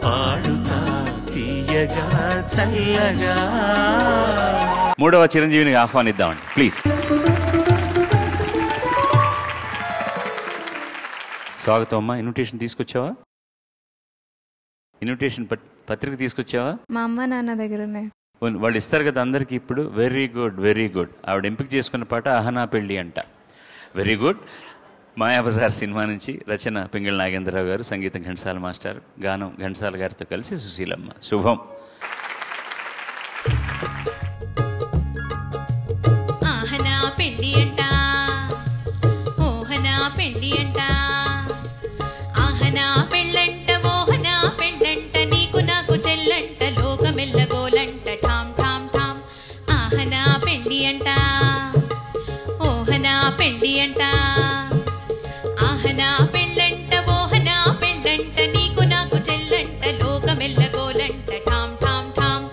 పాడుతా తీయగా చల్లగా మూడవ చిరంజీవిని ఆహ్వానిద్దామండి ప్లీజ్ స్వాగతం అమ్మా ఇన్విటేషన్ తీసుకొచ్చావా ఇన్విటేషన్ పట్- పత్రిక తీసుకొచ్చావా మా అమ్మ నాన్న దగ్గర ఉన్నాయి ఉన్- వాళ్ళు ఇస్తారు కదా అందరికీ ఇప్పుడు వెరీ గుడ్ వెరీ గుడ్ ఆవిడ ఎంపిక చేసుకున్న పాట అహనా పెళ్ళి అంట వెరీ గుడ్ మాయాబజార్ సినిమా నుంచి రచన పింగళ నాగేంద్రరావు గారు సంగీతం ఘంటసాల మాస్టర్ గానం ఘంటసాల గారితో కలిసి సుశీలమ్మ శుభం ఆహనా పెళ్ళి అంట ఓహనా పెళ్ళి అంట ఆహనా పెళ్ళంట ఓహనా పెళ్ళంట నీకు నాకు చెల్లంట లోకమెల్లగోలంట ఠామ్ ఠామ్ ఠామ్ ఆహనా పెళ్ళి అంట ఓహనా పెళ్ళి అంట ఆహనా పెళ్ళంట ఓహనా పెళ్ళంట నీకు నాకు చెల్లంట లోకమెల్లగోలంట ఠామ్ ఠామ్ ఠామ్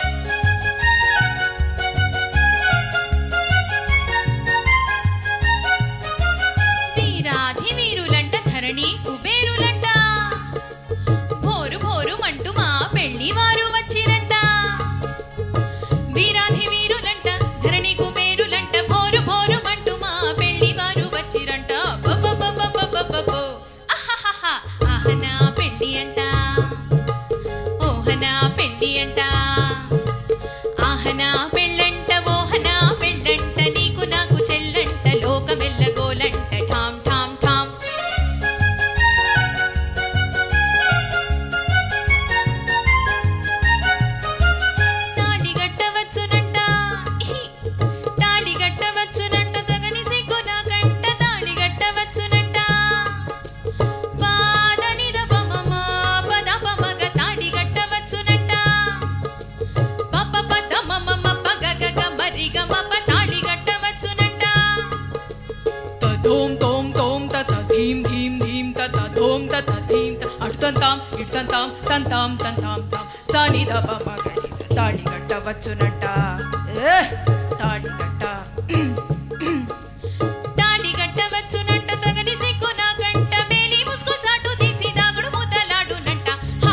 వీరాధి వీరులంట ధరణి కుబేరులంట భోరు భోరు మంటూ మా పెళ్లి వారు వచ్చిరంట వీరాధి వీరులంట ధరణి కుబేరులంట భోరు భోరు మంటూ మా పెళ్లి వారు వచ్చిరంట అబ్బబ్బబ్బబ్బబ్బబ్బబ్బో. అహహహ. ఆహనా పెళ్లి అంట ఓహనా పెళ్లి అంట ఆహనా పెళ్ళంట ఓహనా పెళ్ళంట నీకు నాకు చెల్లంట లోకమెల్లగోలంట ఠామ్ ఠామ్ ఠామ్ తాళి గట్టవచ్చునంట ఇహి. తాళి గట్టవచ్చునంట తగని సిగ్గు నాకంట తాళి గట్టవచ్చునంట పాదనిద పమమ పద పమగ తాళి గట్టవచ్చునంట పప పద మమ పగ గగ మరి గ మప తాళి గట్టవచ్చునంట తోం తోం తోం తత ధీం ధీం ధీం తత ధోం తత ధీం త అడుతంతాం ఇడుతంతాం తంతాం తంతాం తాం సాని దప మగని స తాళి కట్టవచ్చునట్ట ఏ తాళి కట్ట తాళి గట్టవచ్చునంట తగని సిగ్గు నాకంట మేలి ముసుగు చాటు తీసి దాగుడు మూతలాడునంట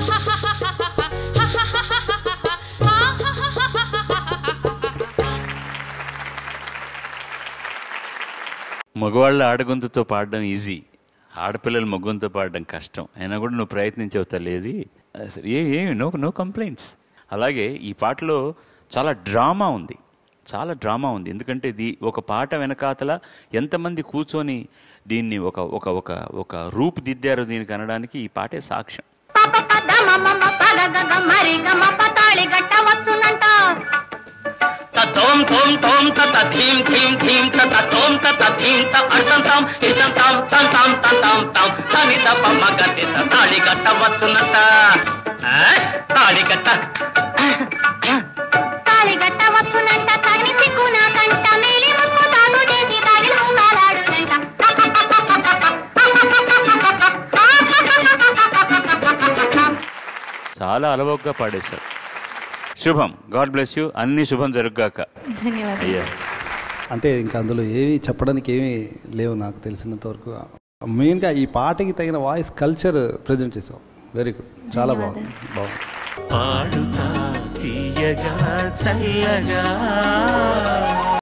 మగవాళ్ళ ఆడగొంతుతో పాడడం ఈజీ ఆడపిల్లలు మగ్గొంతుతో పాడడం కష్టం అయినా కూడా నువ్వు ప్రయత్నించవు తల్లి అసలు ఏ ఏ నో నో కంప్లైంట్స్ అలాగే ఈ పాటలో చాలా డ్రామా ఉంది చాలా డ్రామా ఉంది ఎందుకంటే ఇది ఒక పాట వెనకాతల ఎంతమంది కూర్చొని దీన్ని ఒక ఒక ఒక ఒక రూపుదిద్దారో దీనికి అనడానికి ఈ పాటే సాక్ష్యం తోం తోం తోం తత ధీం ధీం ధీం తత తోం తత ధీం త అర్థంతాం ఇదంతాం తంతాం తంతాం తాం తని తప మగతి తాళి గట్ట వస్తున్నట తాళి గట్ట తాళి గట్ట వస్తునంట తగిని సిగ్గు నాకంట మేలి ముక్కు తాగు చేసి తాగిన చాలా అలవోగ్గా పాడేశారు శుభం గాడ్ బ్లెస్ యూ అన్ని శుభం జరుగ్గాక ధన్యవాదాలు అయ్యా అంటే ఇంకా అందులో ఏమి చెప్పడానికి ఏమీ లేవు నాకు తెలిసినంత వరకు మెయిన్గా ఈ పాటకి తగిన వాయిస్ కల్చర్ ప్రజెంట్ చేసాం వెరీ గుడ్ చాలా బాగుంది బాగుంది పాడుతా తీయగా చల్లగా